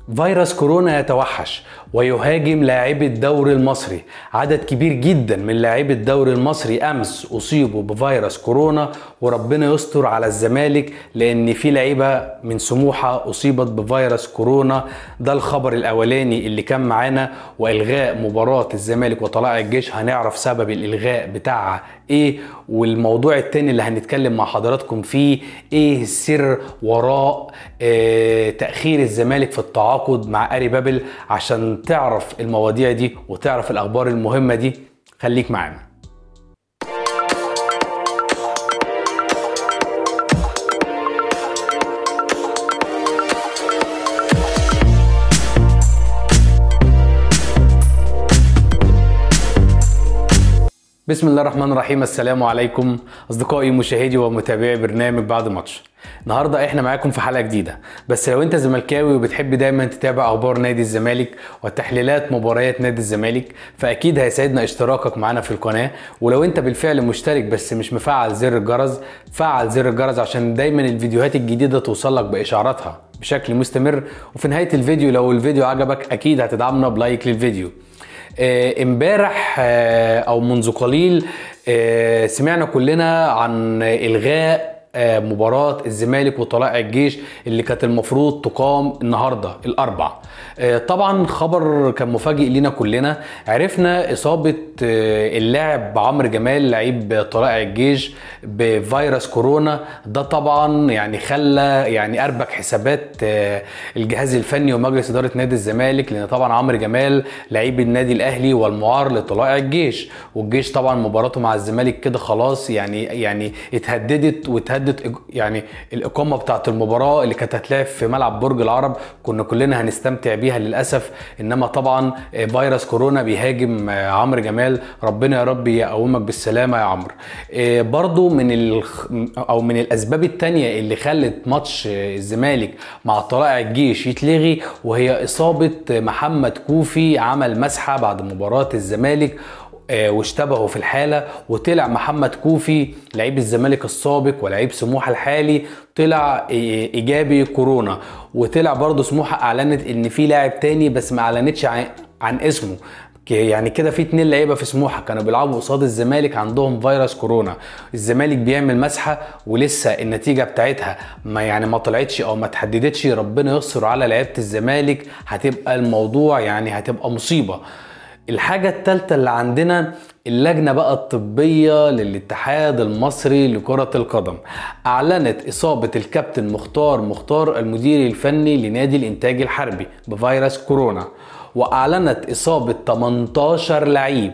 فيروس كورونا يتوحش ويهاجم لاعبي الدوري المصري عدد كبير جدا من لاعبي الدوري المصري امس اصيبوا بفيروس كورونا وربنا يستر على الزمالك لان في لعيبه من سموحه اصيبت بفيروس كورونا ده الخبر الاولاني اللي كان معانا والغاء مباراه الزمالك وطلائع الجيش هنعرف سبب الالغاء بتاعها ايه والموضوع التاني اللي هنتكلم مع حضراتكم فيه ايه السر وراء آه تاخير الزمالك في التعاقد مع اري بابل عشان تعرف المواضيع دي وتعرف الاخبار المهمه دي خليك معانا بسم الله الرحمن الرحيم السلام عليكم اصدقائي مشاهدي ومتابعي برنامج بعد ماتش النهارده احنا معاكم في حلقه جديده بس لو انت زملكاوي وبتحب دايما تتابع اخبار نادي الزمالك وتحليلات مباريات نادي الزمالك فاكيد هيسعدنا اشتراكك معانا في القناه ولو انت بالفعل مشترك بس مش مفعل زر الجرس فعل زر الجرس عشان دايما الفيديوهات الجديده توصلك باشعاراتها بشكل مستمر وفي نهايه الفيديو لو الفيديو عجبك اكيد هتدعمنا بلايك للفيديو امبارح او منذ قليل سمعنا كلنا عن الغاء مباراة الزمالك وطلائع الجيش اللي كانت المفروض تقام النهاردة الأربع طبعا خبر كان مفاجئ لينا كلنا عرفنا إصابة اللاعب عمرو جمال لعيب طلائع الجيش بفيروس كورونا ده طبعا يعني خلى يعني أربك حسابات الجهاز الفني ومجلس إدارة نادي الزمالك لأن طبعا عمرو جمال لعيب النادي الأهلي والمعار لطلائع الجيش والجيش طبعا مباراته مع الزمالك كده خلاص يعني يعني اتهددت واتهددت يعني الاقامه بتاعه المباراه اللي كانت هتلعب في ملعب برج العرب كنا كلنا هنستمتع بيها للاسف انما طبعا فيروس كورونا بيهاجم عمرو جمال ربنا يا رب يقومك بالسلامه يا عمرو برضو من ال... او من الاسباب التانية اللي خلت ماتش الزمالك مع طلائع الجيش يتلغي وهي اصابه محمد كوفي عمل مسحه بعد مباراه الزمالك واشتبهوا في الحالة وطلع محمد كوفي لعيب الزمالك السابق ولعيب سموحة الحالي طلع ايجابي كورونا وطلع برضه سموحة اعلنت ان في لاعب تاني بس ما اعلنتش عن, عن اسمه يعني كده في اتنين لعيبه في سموحه كانوا بيلعبوا قصاد الزمالك عندهم فيروس كورونا الزمالك بيعمل مسحه ولسه النتيجه بتاعتها ما يعني ما طلعتش او ما تحددتش ربنا يستر على لعيبه الزمالك هتبقى الموضوع يعني هتبقى مصيبه الحاجة التالتة اللي عندنا اللجنة بقى الطبية للاتحاد المصري لكرة القدم أعلنت إصابة الكابتن مختار مختار المدير الفني لنادي الإنتاج الحربي بفيروس كورونا وأعلنت إصابة 18 لعيب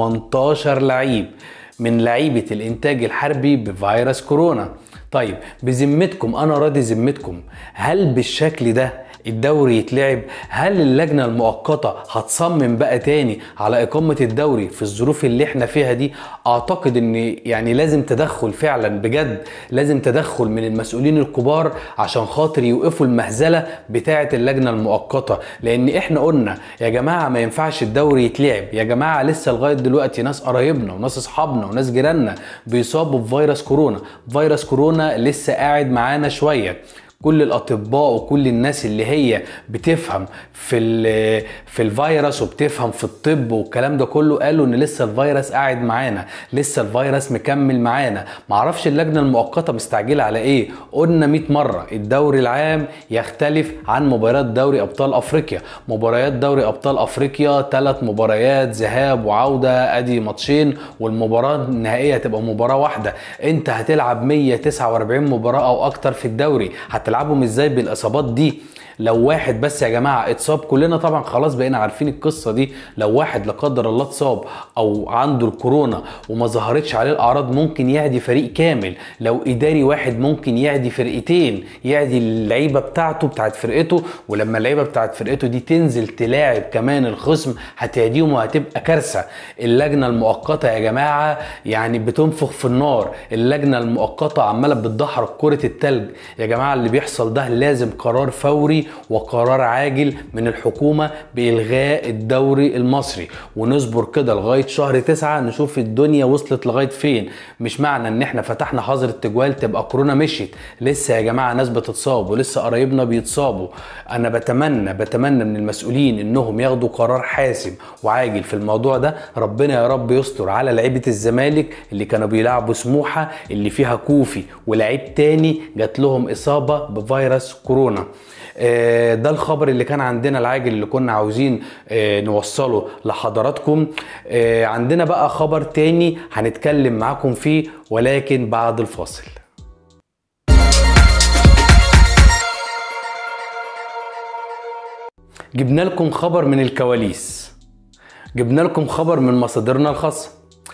18 لعيب من لعيبة الإنتاج الحربي بفيروس كورونا طيب بذمتكم أنا راضي ذمتكم هل بالشكل ده الدوري يتلعب هل اللجنه المؤقته هتصمم بقى تاني على اقامه الدوري في الظروف اللي احنا فيها دي اعتقد ان يعني لازم تدخل فعلا بجد لازم تدخل من المسؤولين الكبار عشان خاطر يوقفوا المهزله بتاعه اللجنه المؤقته لان احنا قلنا يا جماعه ما ينفعش الدوري يتلعب يا جماعه لسه لغايه دلوقتي ناس قرايبنا وناس اصحابنا وناس جيراننا بيصابوا بفيروس كورونا فيروس كورونا لسه قاعد معانا شويه كل الاطباء وكل الناس اللي هي بتفهم في في الفيروس وبتفهم في الطب والكلام ده كله قالوا ان لسه الفيروس قاعد معانا لسه الفيروس مكمل معانا معرفش اللجنه المؤقته مستعجله على ايه قلنا 100 مره الدوري العام يختلف عن مباريات دوري ابطال افريقيا مباريات دوري ابطال افريقيا ثلاث مباريات ذهاب وعوده ادي ماتشين والمباراه النهائيه هتبقى مباراه واحده انت هتلعب 149 مباراه او اكتر في الدوري هتلعبهم ازاي بالاصابات دي لو واحد بس يا جماعه اتصاب كلنا طبعا خلاص بقينا عارفين القصه دي لو واحد لا قدر الله اتصاب او عنده الكورونا وما ظهرتش عليه الاعراض ممكن يعدي فريق كامل لو اداري واحد ممكن يعدي فرقتين يعدي اللعيبه بتاعته بتاعت فرقته ولما اللعيبه بتاعت فرقته دي تنزل تلاعب كمان الخصم هتعديهم وهتبقى كارثه اللجنه المؤقته يا جماعه يعني بتنفخ في النار اللجنه المؤقته عماله بتدحرج كره التلج يا جماعه اللي بيحصل ده لازم قرار فوري وقرار عاجل من الحكومه بالغاء الدوري المصري ونصبر كده لغايه شهر تسعة نشوف الدنيا وصلت لغايه فين مش معنى ان احنا فتحنا حظر التجوال تبقى كورونا مشيت لسه يا جماعه ناس بتتصاب ولسه قرايبنا بيتصابوا انا بتمنى بتمنى من المسؤولين انهم ياخدوا قرار حاسم وعاجل في الموضوع ده ربنا يا رب يستر على لعيبه الزمالك اللي كانوا بيلعبوا سموحه اللي فيها كوفي ولعيب تاني جات لهم اصابه بفيروس كورونا آه، ده الخبر اللي كان عندنا العاجل اللي كنا عاوزين آه، نوصله لحضراتكم آه، عندنا بقى خبر تاني هنتكلم معاكم فيه ولكن بعد الفاصل جبنا لكم خبر من الكواليس جبنا لكم خبر من مصادرنا الخاصه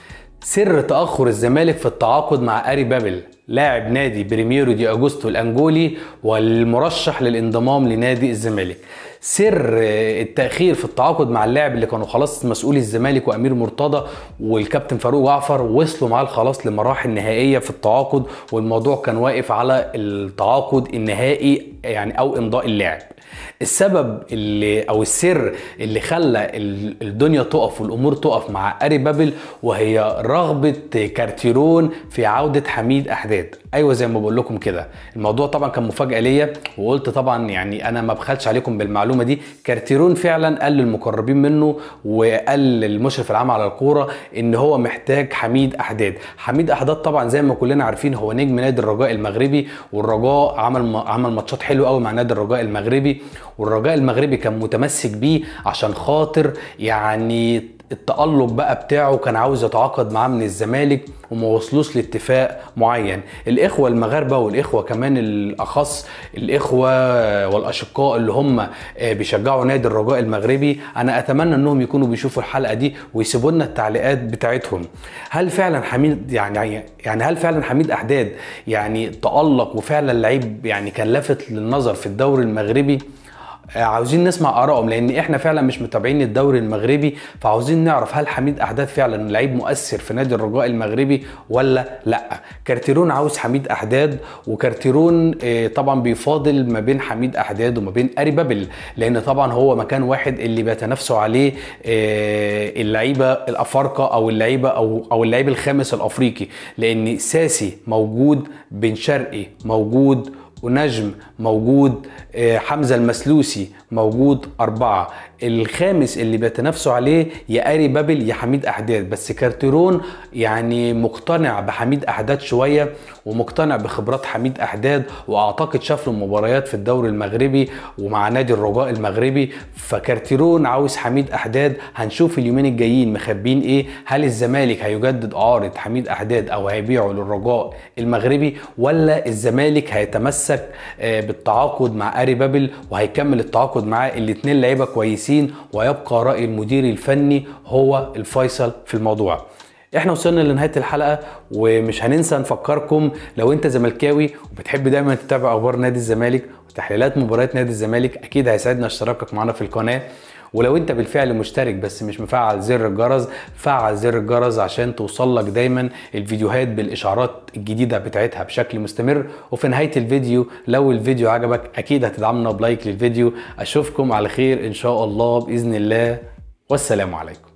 سر تأخر الزمالك في التعاقد مع أري بابل لاعب نادي بريميرو دي أجوستو الأنجولي والمرشح للانضمام لنادي الزمالك سر التأخير في التعاقد مع اللاعب اللي كانوا خلاص مسؤولي الزمالك وأمير مرتضى والكابتن فاروق جعفر وصلوا معاه خلاص لمراحل نهائية في التعاقد والموضوع كان واقف على التعاقد النهائي يعني أو إمضاء اللاعب السبب اللي او السر اللي خلى الدنيا تقف والامور تقف مع اري بابل وهي رغبه كارتيرون في عوده حميد احداد ايوه زي ما بقول لكم كده الموضوع طبعا كان مفاجاه ليا وقلت طبعا يعني انا ما بخلش عليكم بالمعلومه دي كارتيرون فعلا قال للمقربين منه وقال للمشرف العام على الكوره ان هو محتاج حميد احداد حميد احداد طبعا زي ما كلنا عارفين هو نجم نادي الرجاء المغربي والرجاء عمل عمل ماتشات حلوه قوي مع نادي الرجاء المغربي والرجاء المغربي كان متمسك بيه عشان خاطر يعني التألق بقى بتاعه كان عاوز يتعاقد معاه من الزمالك وما وصلوش لاتفاق معين الاخوه المغاربه والاخوه كمان الاخص الاخوه والاشقاء اللي هم بيشجعوا نادي الرجاء المغربي انا اتمنى انهم يكونوا بيشوفوا الحلقه دي ويسيبوا لنا التعليقات بتاعتهم هل فعلا حميد يعني يعني هل فعلا حميد احداد يعني تألق وفعلا لعيب يعني كان لافت للنظر في الدوري المغربي عاوزين نسمع ارائهم لان احنا فعلا مش متابعين الدوري المغربي فعاوزين نعرف هل حميد احداد فعلا لعيب مؤثر في نادي الرجاء المغربي ولا لا كارتيرون عاوز حميد احداد وكارتيرون طبعا بيفاضل ما بين حميد احداد وما بين اري بابل لان طبعا هو مكان واحد اللي بيتنافسوا عليه اللعيبه الافارقه او اللعيبه او او اللعيب الخامس الافريقي لان ساسي موجود بن شرقي موجود ونجم موجود حمزة المسلوسي موجود أربعة الخامس اللي بيتنافسوا عليه يا أري بابل يا حميد أحداد بس كارتيرون يعني مقتنع بحميد أحداد شوية ومقتنع بخبرات حميد أحداد وأعتقد شاف له مباريات في الدوري المغربي ومع نادي الرجاء المغربي فكارتيرون عاوز حميد أحداد هنشوف اليومين الجايين مخبين إيه هل الزمالك هيجدد إعارة حميد أحداد أو هيبيعه للرجاء المغربي ولا الزمالك هيتمسك بالتعاقد مع أري بابل وهيكمل التعاقد معاه الاتنين لعيبه كويسين ويبقى راي المدير الفني هو الفيصل في الموضوع احنا وصلنا لنهايه الحلقه ومش هننسى نفكركم لو انت زملكاوي وبتحب دايما تتابع اخبار نادي الزمالك وتحليلات مباريات نادي الزمالك اكيد هيسعدنا اشتراكك معنا في القناه ولو انت بالفعل مشترك بس مش مفعل زر الجرس فعل زر الجرس عشان توصل لك دايما الفيديوهات بالاشعارات الجديده بتاعتها بشكل مستمر وفي نهايه الفيديو لو الفيديو عجبك اكيد هتدعمنا بلايك للفيديو اشوفكم على خير ان شاء الله باذن الله والسلام عليكم